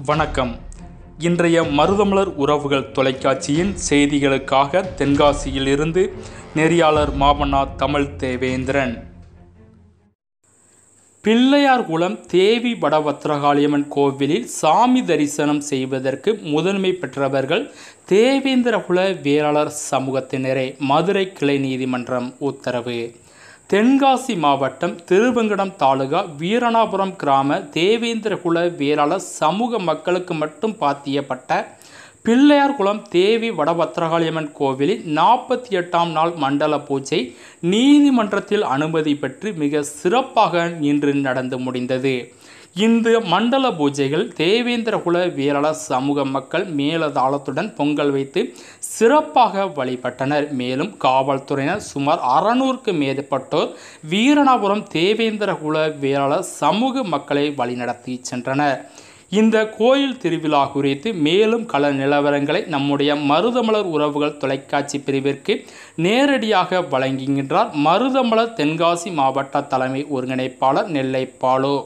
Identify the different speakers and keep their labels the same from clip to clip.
Speaker 1: வணக்கம் இன்றைய மருதமலர் உறவுகள் தொலைக்காட்சியின் செய்திகளுக்காக தென்காசியிலிருந்து நெறியாளர் மாமன்னா தமிழ் தேவேந்திரன் பிள்ளையார்குளம் தேவி வடபத்திரகாளியம்மன் கோவிலில் சாமி தரிசனம் செய்வதற்கு முதன்மை பெற்றவர்கள் தேவேந்திரகுல வேளாளர் சமூகத்தினரே மதுரை கிளை நீதிமன்றம் உத்தரவு தென்காசி மாவட்டம் திருவங்கடம் தாலுகா வீரணாபுரம் கிராம தேவேந்திரகுல வேளாளர் சமூக மக்களுக்கு மட்டும் பாத்தியப்பட்ட பிள்ளையார்குளம் தேவி வடபத்திரகாளியம்மன் கோவிலில் நாற்பத்தி எட்டாம் நாள் மண்டல பூஜை நீதிமன்றத்தில் அனுமதி பெற்று மிக சிறப்பாக இன்று நடந்து முடிந்தது இந்த மண்டல பூஜைகள் தேவேந்திரகுல வீரள சமூக மக்கள் மேலதாளத்துடன் பொங்கல் வைத்து சிறப்பாக வழிபட்டனர் மேலும் காவல்துறையினர் சுமார் அறநூறுக்கு மேற்பட்டோர் வீரணாபுரம் தேவேந்திரகுல வீரள சமூக மக்களை வழிநடத்தி சென்றனர் இந்த கோயில் திருவிழா குறித்து மேலும் கள நிலவரங்களை நம்முடைய மருதமலர் உறவுகள் தொலைக்காட்சி பிரிவிற்கு நேரடியாக வழங்குகின்றார் மருதமலர் தென்காசி மாவட்ட தலைமை ஒருங்கிணைப்பாளர் நெல்லை பாலு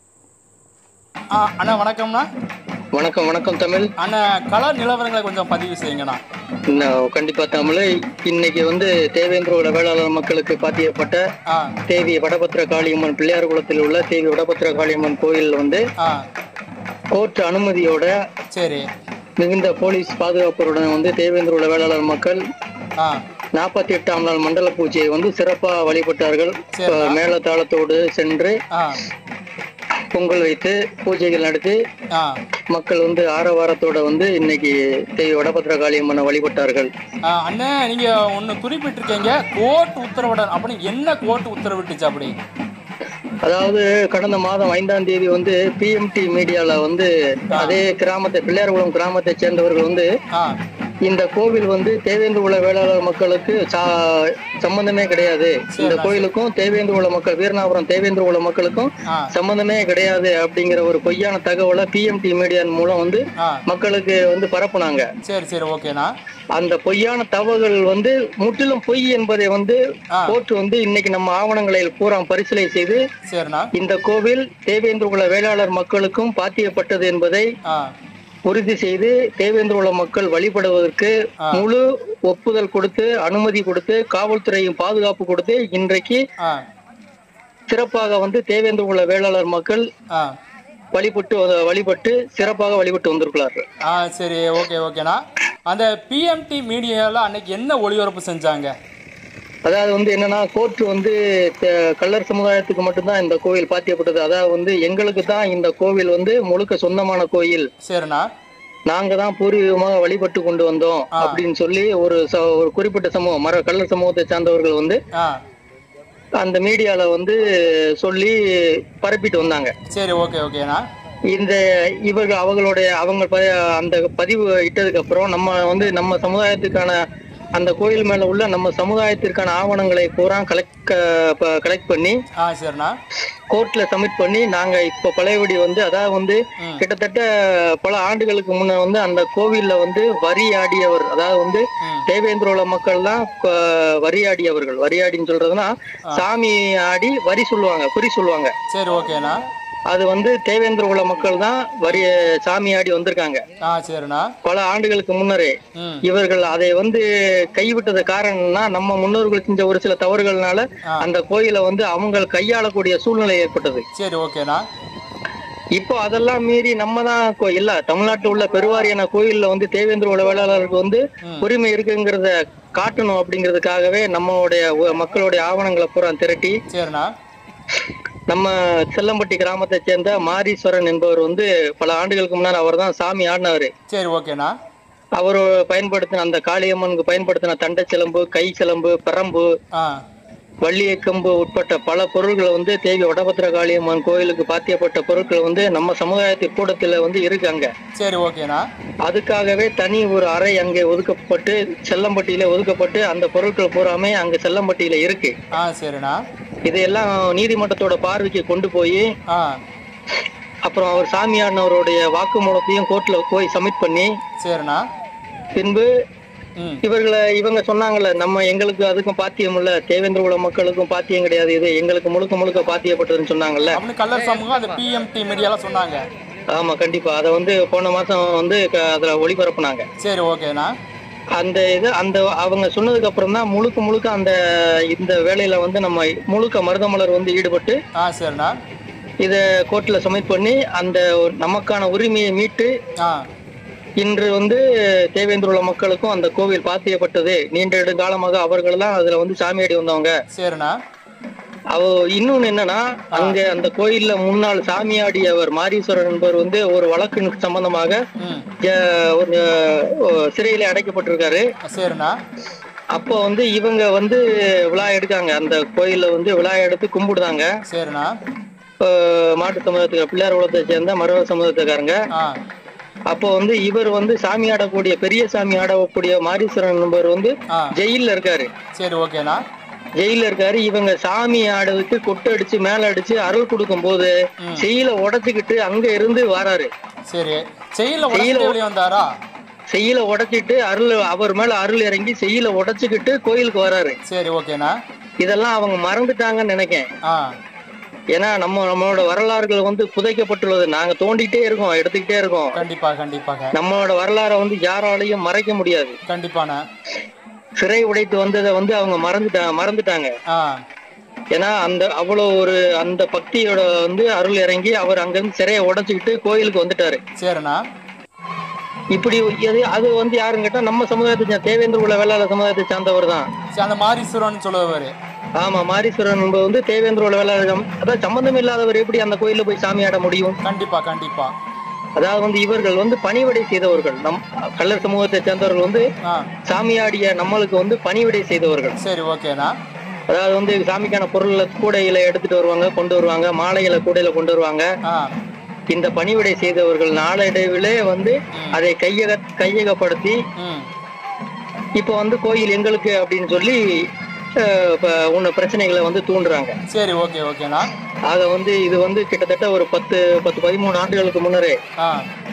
Speaker 1: ஆ, அண்ணா வணக்கம்ண்ணா
Speaker 2: வணக்கம் வணக்கம் தமிழ்
Speaker 1: அண்ணா கள நிலவரங்களை கொஞ்சம் பதிவு செய்யுங்கண்ணா
Speaker 2: நான் கண்டிப்பா தமிழ் இன்னைக்கு வந்து தேவேந்திரோட வேளாளர் மக்களுக்கு பாத்தியப்பட்ட
Speaker 1: ஆ
Speaker 2: தேவி வடபத்திர காளியம்மன் பிள்ளையார் குளத்தில் உள்ள தேவி வடபத்திர காளியம்மன் கோயில் வந்து
Speaker 1: ஆ
Speaker 2: கோர்ட் அனுமதியோட
Speaker 1: சரி
Speaker 2: மிகுந்த போலீஸ் பாதுகாப்புடன் வந்து தேவேந்திரோட வேளாளர் மக்கள்
Speaker 1: ஆ
Speaker 2: நாற்பத்தி எட்டாம் நாள் மண்டல பூஜையை வந்து சிறப்பா வழிபட்டார்கள்
Speaker 1: சரிண்ணா.
Speaker 2: அஹ் மேளதாளத்தோடு சென்று
Speaker 1: ஆ
Speaker 2: பொங்கல் வைத்து பூஜைகள் நடத்தி
Speaker 1: ஆ
Speaker 2: மக்கள் வந்து ஆரவாரத்தோட வந்து இன்னைக்கு தேவி வடபத்திர காளியம்மனை வழிபட்டார்கள்
Speaker 1: ஆ, அண்ணே நீங்க ஒன்று குறிப்பிட்டிருக்கீங்க கோர்ட் உத்தரவுடன் அப்படின்னு என்ன கோர்ட் உத்தரவிட்டுச்சு அப்படி
Speaker 2: அதாவது கடந்த மாதம் ஐந்தாம் தேதி வந்து பிஎம்டி மீடியால வந்து அதே கிராமத்தை பிள்ளையார்குளம் கிராமத்தை சேர்ந்தவர்கள் வந்து
Speaker 1: ஆ
Speaker 2: இந்த கோவில் வந்து தேவேந்திர குல வேளாளர் மக்களுக்கு சா- சம்பந்தமே கிடையாது இந்த கோயிலுக்கும் தேவேந்திர குல மக்கள் வீரநாபுரம் தேவேந்திர குல மக்களுக்கும்
Speaker 1: ஆ
Speaker 2: சம்பந்தமே கிடையாது அப்படிங்கிற ஒரு பொய்யான தகவலை பிஎம்டி மீடியா மூலம் வந்து
Speaker 1: ஆ
Speaker 2: மக்களுக்கு வந்து பரப்புனாங்க
Speaker 1: சரி சரி ஓகேண்ணா
Speaker 2: அந்த பொய்யான தகவல்கள் வந்து முற்றிலும் பொய் என்பதை வந்து
Speaker 1: ஆ.
Speaker 2: கோர்ட் வந்து இன்னைக்கு நம்ம ஆவணங்களை பூரா பரிசீலனை செய்து
Speaker 1: சரிண்ணா
Speaker 2: இந்த கோவில் தேவேந்திர குல வேளாளர் மக்களுக்கும் பாத்தியப்பட்டது என்பதை
Speaker 1: ஆ
Speaker 2: உறுதி செய்து தேவேந்திர குல மக்கள் வழிபடுவதற்கு
Speaker 1: ஆ.
Speaker 2: முழு ஒப்புதல் கொடுத்து அனுமதி கொடுத்து காவல்துறையும் பாதுகாப்பு கொடுத்து இன்றைக்கு
Speaker 1: ஆ
Speaker 2: சிறப்பாக வந்து தேவேந்திர குல வேளாளர் மக்கள்
Speaker 1: ஆ
Speaker 2: வழிபட்டு வழிபட்டு சிறப்பாக வழிபட்டு வந்திருக்கிறார்கள்
Speaker 1: ஆ சரி ஓகே ஓகேண்ணா அந்த பிஎம்டி மீடியாவில் அன்னைக்கு என்ன ஒளிபரப்பு செஞ்சாங்க
Speaker 2: அதாவது வந்து என்னன்னா கோர்ட் வந்து த- கள்ளர் சமுதாயத்துக்கு மட்டும்தான் இந்த கோவில் பாத்தியப்பட்டது அதாவது வந்து எங்களுக்கு தான் இந்த கோவில் வந்து முழுக்க சொந்தமான கோயில்
Speaker 1: சரிண்ணா
Speaker 2: நாங்க தான் பூர்வீகமாக வழிபட்டு கொண்டு வந்தோம்
Speaker 1: ஆ.
Speaker 2: அப்படின்னு சொல்லி ஒரு ச- ஒரு குறிப்பிட்ட சமூகம் மர கள்ளர் சமூகத்தை சார்ந்தவர்கள் வந்து
Speaker 1: ஆ
Speaker 2: அந்த மீடியால வந்து சொல்லி பரப்பிட்டு வந்தாங்க
Speaker 1: சரி ஓகே ஓகேண்ணா
Speaker 2: இந்த இவர்கள் அவங்களுடைய அவங்க ப- அந்த பதிவு இட்டதுக்கு அப்புறம் நம்ம வந்து நம்ம சமுதாயத்துக்கான அந்த கோயில் மேல உள்ள நம்ம சமுதாயத்திற்கான ஆவணங்களை பூரா கலெக்ட் கலெக்ட் பண்ணி
Speaker 1: ஆ சரிண்ணா
Speaker 2: கோர்ட்ல சப்மிட் பண்ணி நாங்க இப்ப பழையபடி வந்து அதாவது வந்து
Speaker 1: ம்.
Speaker 2: கிட்டத்தட்ட பல ஆண்டுகளுக்கு முன்ன வந்து அந்த கோவில்ல வந்து வரி ஆடியவர் அதாவது வந்து
Speaker 1: ம்
Speaker 2: தேவேந்திரோல மக்கள் தான் வரி ஆடியவர்கள் வரி ஆடின்னு சொல்றதுன்னா சாமி ஆடி வரி சொல்லுவாங்க குறி சொல்லுவாங்க
Speaker 1: சரி ஓகேண்ணா
Speaker 2: அது வந்து தேவேந்திர குல மக்கள் தான் வரி சாமி ஆடி வந்திருக்காங்க
Speaker 1: ஆ சரிண்ணா
Speaker 2: பல ஆண்டுகளுக்கு முன்னரே
Speaker 1: ம்
Speaker 2: இவர்கள் அதை வந்து கைவிட்டது காரணம்னா நம்ம முன்னோர்கள் செஞ்ச ஒரு சில தவறுகள்னால
Speaker 1: ஆ.
Speaker 2: அந்த கோயிலை வந்து அவங்க கையாளக்கூடிய சூழ்நிலை ஏற்பட்டது
Speaker 1: சரி ஓகேண்ணா
Speaker 2: இப்போ அதெல்லாம் மீறி நம்ம தான் கோ- இல்ல தமிழ்நாட்டில் உள்ள பெருவாரியான கோயில்ல வந்து தேவேந்திர குல வேளாளருக்கு வந்து
Speaker 1: ம்.
Speaker 2: உரிமை இருக்குங்கிறத காட்டணும் அப்படிங்கிறதுக்காகவே நம்மளுடைய உ- மக்களுடைய ஆவணங்களை பூரா திரட்டி
Speaker 1: சரிண்ணா
Speaker 2: நம்ம செல்லம்பட்டி கிராமத்தை சேர்ந்த மாரீஸ்வரன் என்பவர் வந்து பல ஆண்டுகளுக்கு முன்னால் அவர் தான் சாமி ஆடினவர்
Speaker 1: சரி ஓகேண்ணா
Speaker 2: அவர் பயன்படுத்தின அந்த காளியம்மனுக்கு பயன்படுத்தின தண்டை சிலம்பு கை சிலம்பு பிரம்பு
Speaker 1: ஆ
Speaker 2: வள்ளியக்கம்பு உட்பட்ட பல பொருட்கள் வந்து தேவி வடபத்திர காளியம்மன் கோயிலுக்கு பாத்தியப்பட்ட பொருட்கள் வந்து நம்ம சமுதாயத்து கூடத்துல வந்து இருக்கு அங்க
Speaker 1: சரி ஓகேண்ணா
Speaker 2: அதுக்காகவே தனி ஒரு அறை அங்கே ஒதுக்கப்பட்டு செல்லம்பட்டியில ஒதுக்கப்பட்டு அந்த பொருட்கள் பூராமே அங்க செல்லம்பட்டியில இருக்கு
Speaker 1: ஆ சரிண்ணா
Speaker 2: இதையெல்லாம் நீதிமன்றத்தோட பார்வைக்கு கொண்டு போய்
Speaker 1: ஆ
Speaker 2: அப்புறம் அவர் சாமியானவருடைய வாக்குமூலத்தையும் கோர்ட்ல போய் சப்மிட் பண்ணி
Speaker 1: சரிண்ணா
Speaker 2: பின்பு
Speaker 1: ம்
Speaker 2: இவர்களை இவங்க சொன்னாங்கல்ல நம்ம எங்களுக்கு அதுக்கும் பாத்தியம் இல்ல தேவேந்திர குல மக்களுக்கும் பாத்தியம் கிடையாது இது எங்களுக்கு முழுக்க முழுக்க பாத்தியப்பட்டதுன்னு சொன்னாங்கல்ல
Speaker 1: அப்படின்னு கல்லர் சமூகம் அந்த பிஎம்டி மீடியால சொன்னாங்க
Speaker 2: ஆமா கண்டிப்பா அதை வந்து போன மாசம் வந்து க- அதுல ஒளிபரப்புனாங்க
Speaker 1: சரி ஓகேண்ணா
Speaker 2: அந்த இது அந்த அவங்க சொன்னதுக்கு அப்புறம் தான் முழுக்க முழுக்க அந்த இந்த வேலையில வந்து நம்ம முழுக்க மருதமலர் வந்து ஈடுபட்டு
Speaker 1: ஆ சரிண்ணா
Speaker 2: இத கோர்ட்ல சப்மிட் பண்ணி அந்த ஒரு நமக்கான உரிமையை மீட்டு
Speaker 1: ஆ
Speaker 2: இன்று வந்து தேவேந்திர உள்ள மக்களுக்கும் அந்த கோவில் பாத்தியப்பட்டது நீண்ட நெடுங்காலமாக அவர்கள் தான் அதுல வந்து சாமியாடி வந்தவங்க
Speaker 1: சரிண்ணா
Speaker 2: அவ இன்னொன்னு என்னன்னா அங்க அந்த கோயில்ல முன்னாள் சாமியாடியவர் மாரீஸ்வரர் என்பவர் வந்து ஒரு வழக்கு சம்பந்தமாக
Speaker 1: ம்
Speaker 2: ஜ- ஒரு அஹ், சிறையில அடைக்கப்பட்டிருக்காரு
Speaker 1: சரிண்ணா
Speaker 2: அப்போ வந்து இவங்க வந்து விழா எடுக்காங்க அந்த கோயில்ல வந்து விழா எடுத்து கும்பிடுதாங்க
Speaker 1: சரிண்ணா
Speaker 2: அஹ், மாட்டு சமுதாயத்துக்கு பிள்ளையார் குலத்தை சேர்ந்த மரவ சமுதாயத்துக்காரங்க
Speaker 1: ஆ
Speaker 2: அப்போ வந்து இவர் வந்து சாமி ஆடக்கூடிய பெரிய சாமி ஆடக்கூடிய மாரீஸ்வரன் என்பவர் வந்து
Speaker 1: ஆ
Speaker 2: ஜெயில்ல இருக்காரு
Speaker 1: சரி ஓகேண்ணா
Speaker 2: ஜெயில்ல இருக்காரு இவங்க சாமி ஆடுறதுக்கு கொட்டை அடிச்சு மேல அடிச்சு அருள் கொடுக்கும் போது
Speaker 1: ம்.
Speaker 2: செய்யில உடைச்சுக்கிட்டு அங்க இருந்து வராரு
Speaker 1: சரி செயலில் உடச்சிட்டு வெளியே வந்தாரா
Speaker 2: செய்யில உடைச்சிட்டு அருள் அவர் மேல அருள் இறங்கி செய்யில உடைச்சுக்கிட்டு கோயிலுக்கு வராரு
Speaker 1: சரி ஓகேண்ணா
Speaker 2: இதெல்லாம் அவங்க மறந்துட்டாங்கன்னு நினைக்கேன்
Speaker 1: ஆ
Speaker 2: ஏன்னா நம்ம நம்மளோட வரலாறுகள் வந்து புதைக்கப்பட்டுள்ளது நாங்க தோண்டிட்டே இருக்கோம் எடுத்துக்கிட்டே இருக்கோம்
Speaker 1: கண்டிப்பாக கண்டிப்பாக
Speaker 2: நம்மளோட வரலாறை வந்து யாராலையும் மறைக்க முடியாது
Speaker 1: கண்டிப்பாண்ணா
Speaker 2: சிறை உடைத்து வந்ததை வந்து அவங்க மறந்துட்டாங்க மறந்துட்டாங்க
Speaker 1: ஆ
Speaker 2: ஏன்னா அந்த அவ்வளவு ஒரு அந்த பக்தியோட வந்து அருள் இறங்கி அவர் அங்கிருந்து சிறையை உடைச்சுக்கிட்டு கோயிலுக்கு வந்துட்டாரு
Speaker 1: சரிண்ணா
Speaker 2: இப்படி எது அது வந்து யாருன்னு கேட்டா நம்ம சமுதாயத்தை சேர்ந்த தேவேந்திர குல வேளாளர் சமுதாயத்தை சார்ந்தவர் தான்
Speaker 1: சரி அந்த மாரீஸ்வரன் சொல்லுவார்
Speaker 2: ஆமா மாரீஸ்வரன் என்பவர் வந்து தேவேந்திர குல வேளாளர் சம- அதாவது சம்பந்தம் இல்லாதவர் எப்படி அந்த கோயில்ல போய் சாமி ஆட முடியும்
Speaker 1: கண்டிப்பா கண்டிப்பா
Speaker 2: அதாவது வந்து இவர்கள் வந்து பணிவிடை செய்தவர்கள் நம் கள்ளர் சமூகத்தை சேர்ந்தவர்கள் வந்து
Speaker 1: ஆ
Speaker 2: சாமியாடிய நம்மளுக்கு வந்து பணிவிடை செய்தவர்கள்
Speaker 1: சரி ஓகேண்ணா
Speaker 2: அதாவது வந்து சாமிக்கான பொருளை கூடையில எடுத்துட்டு வருவாங்க கொண்டு வருவாங்க மாலைகளை கூடையில கொண்டு வருவாங்க
Speaker 1: ஆ
Speaker 2: இந்த பணிவிடை செய்தவர்கள் நாளடைவிலே வந்து அதை கையக கையகப்படுத்தி
Speaker 1: ம்
Speaker 2: இப்போ வந்து கோயில் எங்களுக்கு அப்படின்னு சொல்லி அஹ், இப்ப உன்ன பிரச்சனைகளை வந்து தூண்டுறாங்க
Speaker 1: சரி ஓகே ஓகேண்ணா
Speaker 2: ஆக வந்து இது வந்து கிட்டத்தட்ட ஒரு பத்து பத்து பதிமூணு ஆண்டுகளுக்கு முன்னரே
Speaker 1: ஆ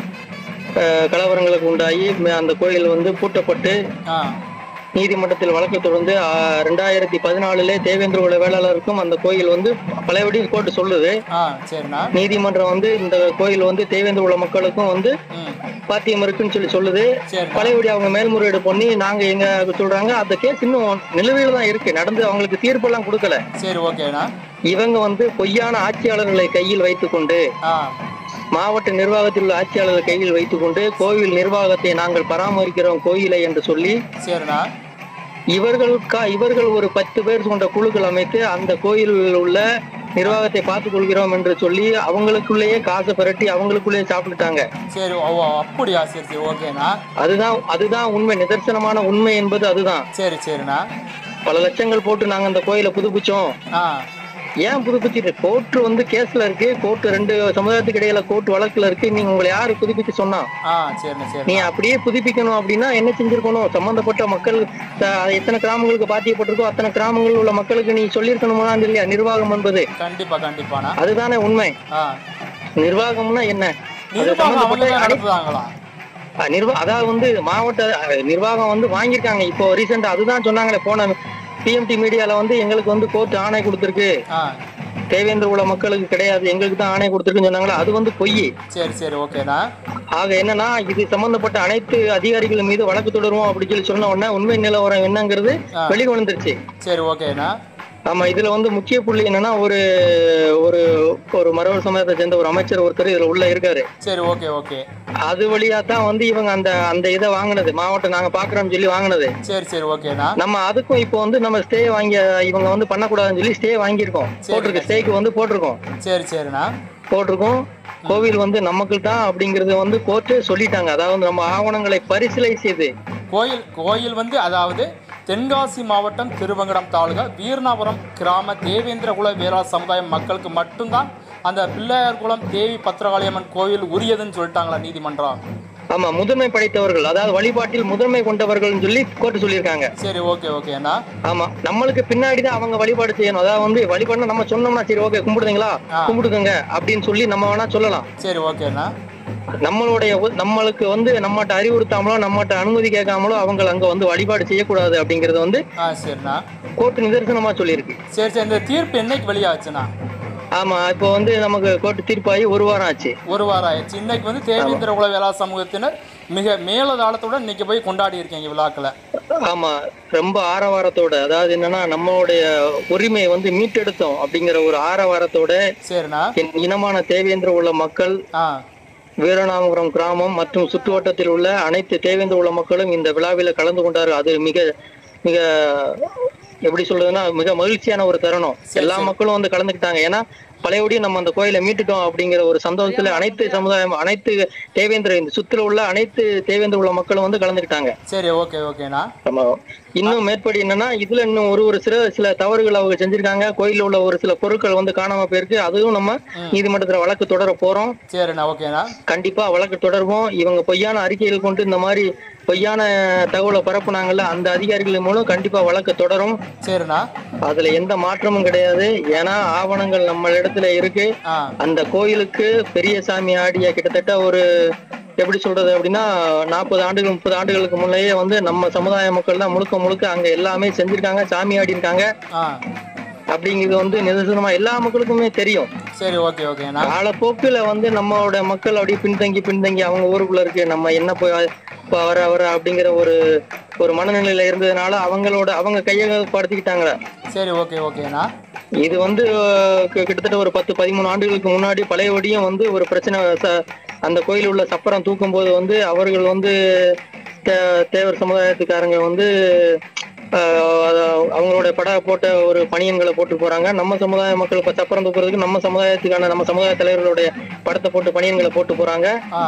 Speaker 2: அஹ், கலவரங்களுக்கு உண்டாகி ம- அந்த கோயில் வந்து பூட்டப்பட்டு
Speaker 1: ஆ
Speaker 2: நீதிமன்றத்தில் வழக்கு தொடர்ந்து அஹ், ரெண்டாயிரத்தி பதினாலுல தேவேந்திர குல வேளாளருக்கும் அந்த கோயில் வந்து பழையபடி கோர்ட்டு சொல்லுது
Speaker 1: ஆ சரிண்ணா
Speaker 2: நீதிமன்றம் வந்து இந்த கோயில் வந்து தேவேந்திர குல மக்களுக்கும் வந்து
Speaker 1: ம்
Speaker 2: பாத்தியம் இருக்குன்னு சொல்லி சொல்லுது
Speaker 1: சரிண்ணா
Speaker 2: பழையபடி அவங்க மேல்முறையீடு பண்ணி நாங்க எங்க சொல்றாங்க அந்த கேஸ் இன்னும் நிலுவையில் தான் இருக்கு நடந்து அவங்களுக்கு தீர்ப்பெல்லாம் கொடுக்கல
Speaker 1: சரி ஓகேண்ணா
Speaker 2: இவங்க வந்து பொய்யான ஆட்சியாளர்களை கையில் வைத்துக்கொண்டு
Speaker 1: ஆ
Speaker 2: மாவட்ட நிர்வாகத்தில் உள்ள ஆட்சியாளர்களை கையில் வைத்துக்கொண்டு கோவில் நிர்வாகத்தை நாங்கள் பராமரிக்கிறோம் கோயிலை என்று சொல்லி
Speaker 1: சரிண்ணா
Speaker 2: இவர்களுக்கா இவர்கள் ஒரு பத்து பேர் கொண்ட குழுக்கள் அமைத்து அந்த கோயிலில் உள்ள நிர்வாகத்தை பார்த்துக் கொள்கிறோம் என்று சொல்லி அவங்களுக்குள்ளேயே காசை புரட்டி அவங்களுக்குள்ளேயே சாப்பிட்டுட்டாங்க
Speaker 1: சரி ஓ ஓ, அப்படியா சரி சரி ஓகேண்ணா
Speaker 2: அதுதான் அதுதான் உண்மை நிதர்சனமான உண்மை என்பது அதுதான்
Speaker 1: சரி சரிண்ணா
Speaker 2: பல லட்சங்கள் போட்டு நாங்க அந்த கோயிலை புதுப்பிச்சோம்
Speaker 1: ஆ
Speaker 2: ஏன் புதுப்பிச்சிட்டு கோர்ட் வந்து கேஸ்ல இருக்கு கோர்ட் ரெண்டு சமுதாயத்துக்கு இடையில கோர்ட் வழக்குல இருக்கு நீங்க உங்களை யாரு புதுப்பிக்க சொன்னா
Speaker 1: ஆ சரிண்ணா சரி
Speaker 2: நீ அப்படியே புதுப்பிக்கணும் அப்படின்னா என்ன செஞ்சிருக்கணும் சம்பந்தப்பட்ட மக்கள் அஹ், எத்தனை கிராமங்களுக்கு பாத்தியப்பட்டிருக்கோ அத்தனை கிராமங்களில் உள்ள மக்களுக்கு நீ சொல்லியிருக்கணுமா இல்லையா நிர்வாகம் என்பது
Speaker 1: கண்டிப்பா கண்டிப்பாண்ணா
Speaker 2: அதுதானே உண்மை
Speaker 1: ஆ
Speaker 2: நிர்வாகம்னா என்ன அது
Speaker 1: நிர்வாகம் அவங்க
Speaker 2: சம்பந்தப்பட்ட
Speaker 1: தான்
Speaker 2: அனை-
Speaker 1: நடத்துவாங்களா
Speaker 2: அஹ், நிர்வா அதாவது வந்து மாவட்ட அஹ், நிர்வாகம் வந்து வாங்கியிருக்காங்க இப்போ ரீசெண்டா அதுதான் சொன்னாங்களே போன டிஎம்டி மீடியால வந்து எங்களுக்கு வந்து கோர்ட் ஆணை கொடுத்துருக்கு
Speaker 1: ஆ
Speaker 2: தேவேந்திர குல மக்களுக்கு கிடையாது எங்களுக்கு தான் ஆணை கொடுத்துருக்குன்னு சொன்னாங்களா அது வந்து பொய்
Speaker 1: சரி சரி ஓகேண்ணா
Speaker 2: ஆக என்னன்னா இது சம்பந்தப்பட்ட அனைத்து அதிகாரிகள் மீது வழக்கு தொடருவோம் அப்படின்னு சொல்லி சொன்ன உடனே உண்மை நிலவரம் என்னங்கிறது
Speaker 1: ஆ.
Speaker 2: வெளிவந்துருச்சு
Speaker 1: சரி ஓகேண்ணா
Speaker 2: ஆமா இதுல வந்து முக்கிய புள்ளி என்னன்னா ஒரு ஒரு ஒரு மரபு சமயத்தை சேர்ந்த ஒரு அமைச்சர் ஒருத்தர் இதுல உள்ள இருக்காரு
Speaker 1: சரி ஓகே ஓகே
Speaker 2: அது வழியா தான் வந்து இவங்க அந்த அந்த இதை வாங்கினது மாவட்டம் நாங்க பாக்குறோம்னு சொல்லி வாங்கினது
Speaker 1: சரி சரி ஓகேண்ணா
Speaker 2: நம்ம அதுக்கும் இப்போ வந்து நம்ம ஸ்டே வாங்கி இவங்க வந்து பண்ணக்கூடாதுன்னு சொல்லி ஸ்டே வாங்கியிருக்கோம் போட்டிருக்கு ஸ்டேக்கு வந்து போட்டிருக்கோம்
Speaker 1: சரி சரிண்ணா
Speaker 2: போட்டிருக்கோம் கோவில் வந்து நமக்கு தான் அப்படிங்கறது வந்து கோர்ட்டே சொல்லிட்டாங்க அதாவது நம்ம ஆவணங்களை பரிசீலனை செய்து
Speaker 1: கோயில் கோயில் வந்து அதாவது தென்காசி மாவட்டம் திருவங்கடம் தாலுகா வீரநாபுரம் கிராம தேவேந்திரகுல வீரா சமுதாய மக்களுக்கு மட்டும்தான் அந்த பிள்ளையார்குளம் தேவி பத்திரகாளியம்மன் கோயில் உரியதுன்னு சொல்லிட்டாங்களா நீதிமன்றம்
Speaker 2: ஆமா முதன்மை படைத்தவர்கள் அதாவது வழிபாட்டில் முதன்மை கொண்டவர்கள் சொல்லி கோர்ட்டு சொல்லியிருக்காங்க
Speaker 1: சரி ஓகே ஓகேண்ணா
Speaker 2: ஆமா நம்மளுக்கு பின்னாடி தான் அவங்க வழிபாடு செய்யணும் அதாவது வந்து வழிபாடு நம்ம சொன்னோம்னா சரி ஓகே கும்பிடுறீங்களா
Speaker 1: ஆ.
Speaker 2: கும்பிடுங்க அப்படின்னு சொல்லி நம்ம வேணா சொல்லலாம்
Speaker 1: சரி ஓகேண்ணா
Speaker 2: நம்மளுடைய ஒ- நம்மளுக்கு வந்து நம்மகிட்ட அறிவுறுத்தாமலோ நம்மகிட்ட அனுமதி கேட்காமலோ அவங்க அங்க வந்து வழிபாடு செய்யக்கூடாது அப்படிங்கறது வந்து
Speaker 1: ஆ சரிண்ணா
Speaker 2: கோர்ட்டு நிதர்சனமா சொல்லியிருக்கு
Speaker 1: சரி சரி இந்த தீர்ப்பு என்னைக்கு வெளியாச்சுண்ணா
Speaker 2: ஆமா இப்போ வந்து நமக்கு கோர்ட்டு தீர்ப்பாகி ஒரு வாரம் ஆச்சு
Speaker 1: ஒரு வாரம் ஆயிடுச்சு இன்னைக்கு வந்து தேவேந்திர குல வேளா சமூகத்தினர் மிக மேலதாளத்துடன் இன்னைக்கு போய் கொண்டாடி இருக்கீங்க விழாக்களை
Speaker 2: ஆமா ரொம்ப ஆரவாரத்தோட அதாவது என்னன்னா நம்மளுடைய உரிமையை வந்து மீட்டெடுத்தோம் அப்படிங்கிற ஒரு ஆரவாரத்தோட
Speaker 1: சரிண்ணா
Speaker 2: என் இனமான தேவேந்திர உள்ள மக்கள்
Speaker 1: ஆ
Speaker 2: வீரநாமபுரம் கிராமம் மற்றும் சுற்றுவட்டத்தில் உள்ள அனைத்து தேவேந்திர உள்ள மக்களும் இந்த விழாவில் கலந்து கொண்டார்கள் அது மிக மிக எப்படி சொல்றதுன்னா மிக மகிழ்ச்சியான ஒரு தருணம் எல்லா மக்களும் வந்து கலந்துக்கிட்டாங்க ஏன்னா பழையபடி நம்ம அந்த கோயிலை மீட்டுட்டோம் அப்படிங்கிற ஒரு சந்தோஷத்துல அனைத்து சமுதாயம் அனைத்து தேவேந்திர இந்த சுற்றுல உள்ள அனைத்து தேவேந்திர உள்ள மக்களும் வந்து கலந்துக்கிட்டாங்க
Speaker 1: சரி ஓகே ஓகேண்ணா
Speaker 2: ஆமா இன்னும் மேற்படி என்னன்னா இதுல இன்னும் ஒரு ஒரு சில சில தவறுகள் அவங்க செஞ்சிருக்காங்க கோயில்ல உள்ள ஒரு சில பொருட்கள் வந்து காணாம போயிருக்கு அதுவும் நம்ம நீதிமன்றத்துல வழக்கு தொடர போறோம்
Speaker 1: சரிண்ணா ஓகேண்ணா
Speaker 2: கண்டிப்பா வழக்கு தொடர்வோம் இவங்க பொய்யான அறிக்கைகள் கொண்டு இந்த மாதிரி பொய்யான தகவலை பரப்புனாங்கல்ல அந்த அதிகாரிகள் மூலம் கண்டிப்பா வழக்கு தொடரும்
Speaker 1: சரிண்ணா
Speaker 2: அதுல எந்த மாற்றமும் கிடையாது ஏன்னா ஆவணங்கள் நம்ம இடத்துல இருக்கு
Speaker 1: ஆ
Speaker 2: அந்த கோயிலுக்கு பெரிய சாமி ஆடிய கிட்டத்தட்ட ஒரு எப்படி சொல்றது அப்படின்னா நாற்பது ஆண்டுகள் முப்பது ஆண்டுகளுக்கு முன்னையே வந்து நம்ம சமுதாய மக்கள் தான் முழுக்க முழுக்க அங்க எல்லாமே செஞ்சிருக்காங்க சாமி ஆடி இருக்காங்க
Speaker 1: ஆ
Speaker 2: அப்படிங்கிறது வந்து நிதர்சனமா எல்லா மக்களுக்குமே தெரியும்
Speaker 1: சரி ஓகே ஓகேண்ணா
Speaker 2: காலப்போக்குல வந்து நம்மளோட மக்கள் அப்படியே பின்தங்கி பின்தங்கி அவங்க ஊருக்குள்ள இருக்கு நம்ம என்ன போய் இப்ப வர வர அப்படிங்கிற ஒரு ஒரு மனநிலையில இருந்ததுனால அவங்களோட அவங்க கையகப்படுத்திக்கிட்டாங்க
Speaker 1: சரி ஓகே ஓகேண்ணா
Speaker 2: இது வந்து அஹ், கி- கிட்டத்தட்ட ஒரு பத்து பதிமூணு ஆண்டுகளுக்கு முன்னாடி பழையபடியும் வந்து ஒரு பிரச்சனை ச- அந்த கோயில் உள்ள சப்பரம் தூக்கும் போது வந்து அவர்கள் வந்து தே- தேவர் சமுதாயத்துக்காரங்க வந்து அஹ், அத- அவங்களோட பட போட்ட ஒரு பணியன்களை போட்டு போறாங்க நம்ம சமுதாய மக்கள் இப்ப சப்பரம் தூக்குறதுக்கு நம்ம சமுதாயத்துக்கான நம்ம சமுதாய தலைவர்களுடைய படத்தை போட்டு பணியன்களை போட்டு போறாங்க
Speaker 1: ஆ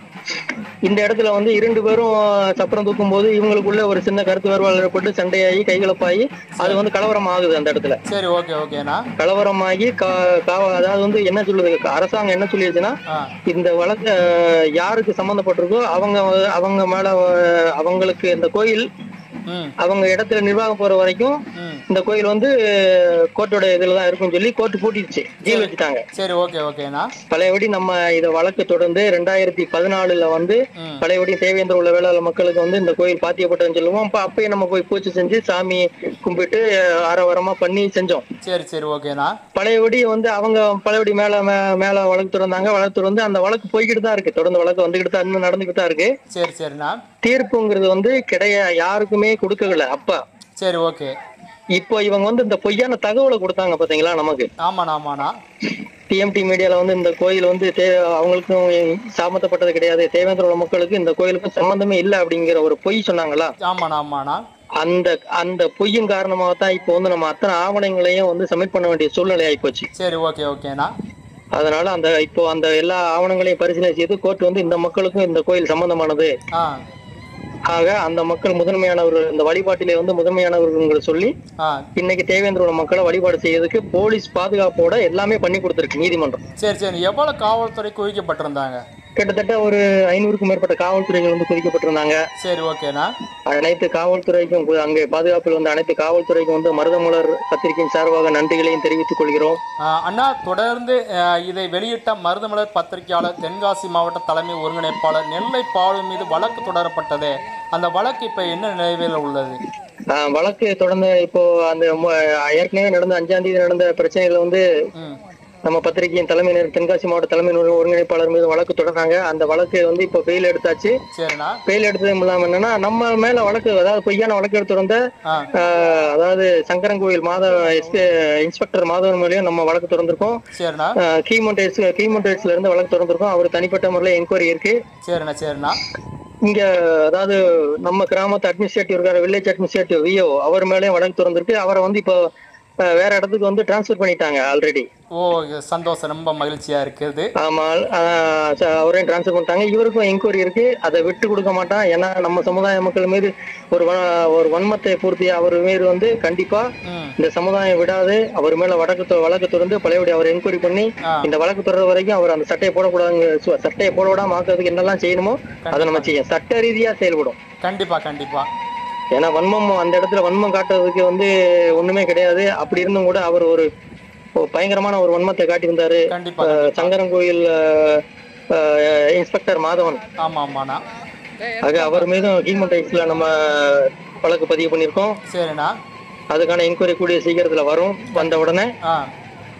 Speaker 2: இந்த இடத்துல வந்து இரண்டு பேரும் சப்பரம் தூக்கும் போது இவங்களுக்குள்ள ஒரு சின்ன கருத்து வேறுபாடு ஏற்பட்டு சண்டையாகி கைகலப்பாகி அது வந்து கலவரம் ஆகுது அந்த இடத்துல
Speaker 1: சரி ஓகே ஓகேண்ணா
Speaker 2: கலவரமாகி கா- கா- அதாவது வந்து என்ன சொல்லுது அரசாங்கம் என்ன சொல்லிடுச்சுன்னா
Speaker 1: ஆ
Speaker 2: இந்த வழக்கு அஹ், யாருக்கு சம்பந்தப்பட்டிருக்கோ அவங்க அவங்க மேல அஹ், அவங்களுக்கு இந்த கோயில்
Speaker 1: ம்
Speaker 2: அவங்க இடத்துல நிர்வாகம் போற வரைக்கும்
Speaker 1: ம்
Speaker 2: இந்த கோயில் வந்து கோர்ட்டோட இதுல தான் இருக்கும்னு சொல்லி கோர்ட் பூட்டிடுச்சு ஜீல் வச்சுட்டாங்க
Speaker 1: சரி ஓகே ஓகேண்ணா
Speaker 2: பழையபடி நம்ம இத வழக்கு தொடர்ந்து ரெண்டாயிரத்தி பதினாலுல வந்து
Speaker 1: ம்
Speaker 2: பழையபடி தேவேந்திர உள்ள வேளாளர் மக்களுக்கு வந்து இந்த கோயில் பாத்தியப்பட்டதுன்னு சொல்லுவோம் அப்ப அப்பயே நம்ம போய் பூச்சி செஞ்சு சாமி கும்பிட்டு அஹ், ஆரவாரமா பண்ணி செஞ்சோம்
Speaker 1: சரி சரி ஓகேண்ணா
Speaker 2: பழையபடி வந்து அவங்க பழையபடி மேல மே- மேல வழக்கு தொடர்ந்தாங்க வழக்கு தொடர்ந்து அந்த வழக்கு போய்கிட்டு தான் இருக்கு தொடர்ந்து வழக்கு வந்துகிட்டு தான் இன்னும் நடந்துகிட்டு தான் இருக்கு
Speaker 1: சரி சரிண்ணா
Speaker 2: தீர்ப்புங்கிறது வந்து கிடையா யாருக்குமே கொடுக்கல அப்ப
Speaker 1: சரி ஓகே
Speaker 2: இப்போ இவங்க வந்து இந்த பொய்யான தகவலை கொடுத்தாங்க பாத்தீங்களா நமக்கு
Speaker 1: ஆமாண்ணா ஆமாண்ணா
Speaker 2: டிஎம்டி மீடியால வந்து இந்த கோயில் வந்து தே அவங்களுக்கும் சம்மந்தப்பட்டது கிடையாது தேவேந்திர உள்ள மக்களுக்கு இந்த கோயிலுக்கும் சம்பந்தமே இல்லை அப்படிங்கிற ஒரு பொய் சொன்னாங்களா
Speaker 1: ஆமாண்ணா ஆமாண்ணா
Speaker 2: அந்த அந்த பொய்யின் காரணமாக தான் இப்போ வந்து நம்ம அத்தனை ஆவணங்களையும் வந்து சப்மிட் பண்ண வேண்டிய சூழ்நிலை ஆயிப்போச்சு
Speaker 1: சரி ஓகே ஓகேண்ணா
Speaker 2: அதனால அந்த இப்போ அந்த எல்லா ஆவணங்களையும் பரிசீலனை செய்து கோர்ட் வந்து இந்த மக்களுக்கும் இந்த கோயில் சம்பந்தமானது
Speaker 1: ஆ
Speaker 2: ஆக அந்த மக்கள் முதன்மையானவர்கள் இந்த வழிபாட்டிலே வந்து முதன்மையானவர்கள் சொல்லி
Speaker 1: ஆ
Speaker 2: இன்னைக்கு தேவேந்திரோட மக்களை வழிபாடு செய்யறதுக்கு போலீஸ் பாதுகாப்போட எல்லாமே பண்ணி கொடுத்துருக்கு நீதிமன்றம்
Speaker 1: சரி சரி எவ்வளோ காவல்துறை குவிக்கப்பட்டிருந்தாங்க
Speaker 2: கிட்டத்தட்ட ஒரு ஐநூறுக்கும் மேற்பட்ட காவல்துறைகள் வந்து குதிக்கப்பட்டிருந்தாங்க
Speaker 1: சரி ஓகேண்ணா
Speaker 2: அனைத்து காவல்துறைக்கும் கு- அங்கே பாதுகாப்பில் வந்து அனைத்து காவல்துறைக்கும் வந்து மருதமலர் பத்திரிகையின் சார்பாக நன்றிகளையும் தெரிவித்துக் கொள்கிறோம்
Speaker 1: ஆ, அண்ணா தொடர்ந்து ஆ, இதை வெளியிட்ட மருதமலர் பத்திரிகையாளர் தென்காசி மாவட்ட தலைமை ஒருங்கிணைப்பாளர் நெல்லை பாலு மீது வழக்கு தொடரப்பட்டதே அந்த வழக்கு இப்போ என்ன நிலையில் உள்ளது
Speaker 2: ஆஹ் வழக்கு தொடர்ந்து இப்போ அந்த மு- ஏற்கனவே நடந்த அஞ்சாம் தேதி நடந்த பிரச்சனைகளை வந்து
Speaker 1: ம்
Speaker 2: நம்ம பத்திரிகையின் தலைமை நேர் தென்காசி மாவட்ட தலைமை ஒரு- ஒருங்கிணைப்பாளர் மீது வழக்கு தொடர்றாங்க அந்த வழக்கு வந்து இப்போ பெயில் எடுத்தாச்சு
Speaker 1: சரிண்ணா
Speaker 2: பெயில் எடுத்ததும் இல்லாம என்னன்னா நம்ம மேல வழக்கு அதாவது பொய்யான வழக்கு எடுத்து வந்த
Speaker 1: ஆ
Speaker 2: ஆஹ் அதாவது சங்கரன்கோவில் மாதவ எஸ்பி இன்ஸ்பெக்டர் மாதவன் மேலேயும் நம்ம வழக்கு திறந்திருக்கோம்
Speaker 1: சரிண்ணா
Speaker 2: கீமோண்டேட்ஸ் கீமோண்டேட்ஸ்ல இருந்து வழக்கு திறந்திருக்கோம் அவர் தனிப்பட்ட முறையில் என்கொயரி இருக்கு
Speaker 1: சரிண்ணா சரிண்ணா
Speaker 2: இங்க அதாவது நம்ம கிராமத்து அட்மினிஸ்ட்ரேட்டிவ் இருக்காரு வில்லேஜ் அட்மினிஸ்ட்ரேட்டிவ் விஓ அவர் மேலேயும் வழக்கு திறந்திருக்கு அவரை வந்து இப்போ அஹ், வேற இடத்துக்கு வந்து டிரான்ஸ்ஃபர் பண்ணிட்டாங்க ஆல்ரெடி
Speaker 1: ஓ இது சந்தோஷம் ரொம்ப மகிழ்ச்சியாக இருக்குது
Speaker 2: ஆமா அஹ், ச- அவரையும் டிரான்ஸ்ஃபர் பண்ணிட்டாங்க இவருக்கும் என்கொயரி இருக்கு அதை விட்டு கொடுக்க மாட்டான் ஏன்னா நம்ம சமுதாய மக்கள் மீது ஒரு வ- ஒரு வன்மத்தை பூர்த்தி அவர் மீது வந்து கண்டிப்பா
Speaker 1: ம்
Speaker 2: இந்த சமுதாயம் விடாது அவர் மேல வழக்கு தொ- வழக்கு தொடர்ந்து பழையபடி அவர் என்கொயரி பண்ணி
Speaker 1: ஆ.
Speaker 2: இந்த வழக்கு தொடர வரைக்கும் அவர் அந்த சட்டையை போடக்கூடாது சு- சட்டையை போட விடாம ஆக்குறதுக்கு என்னெல்லாம் செய்யணுமோ அதை நம்ம செய்யும் சட்ட ரீதியா செயல்படும்
Speaker 1: கண்டிப்பாக கண்டிப்பாக
Speaker 2: ஏன்னா வன்மம் அந்த இடத்துல வன்மம் காட்டுறதுக்கு வந்து ஒண்ணுமே கிடையாது அப்படி இருந்தும் கூட அவர் ஒரு ஒரு பயங்கரமான ஒரு வன்மத்தை காட்டியிருந்தாரு
Speaker 1: கண்டிப்பாக
Speaker 2: அஹ், சங்கரன்கோயில் அஹ், அஹ், இன்ஸ்பெக்டர் மாதவன்
Speaker 1: ஆமாம் ஆமாண்ணா
Speaker 2: ஆக அவர் மீதும் ஹியூமன் ரைட்ஸ்ல நம்ம வழக்கு பதிவு பண்ணியிருக்கோம்
Speaker 1: சரிண்ணா
Speaker 2: அதுக்கான என்கொயரி கூடிய சீக்கிரத்துல வரும் வந்த உடனே
Speaker 1: ஆ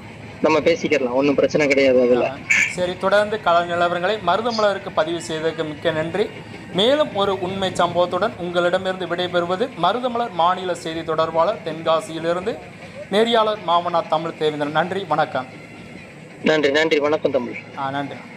Speaker 2: நம்ம பேசிக்கலாம் ஒன்றும் பிரச்சனை கிடையாது அதுல
Speaker 1: சரி தொடர்ந்து கள நிலவரங்களை மருதமலருக்கு பதிவு செய்ததற்கு மிக்க நன்றி மேலும் ஒரு உண்மை சம்பவத்துடன் உங்களிடமிருந்து விடைபெறுவது மருதமலர் மாநில செய்தி தொடர்பாளர் தென்காசியிலிருந்து நெறியாளர் மாமனா தமிழ் தேவேந்திரன் நன்றி வணக்கம்
Speaker 2: நன்றி நன்றி வணக்கம் தமிழ்
Speaker 1: ஆ நன்றி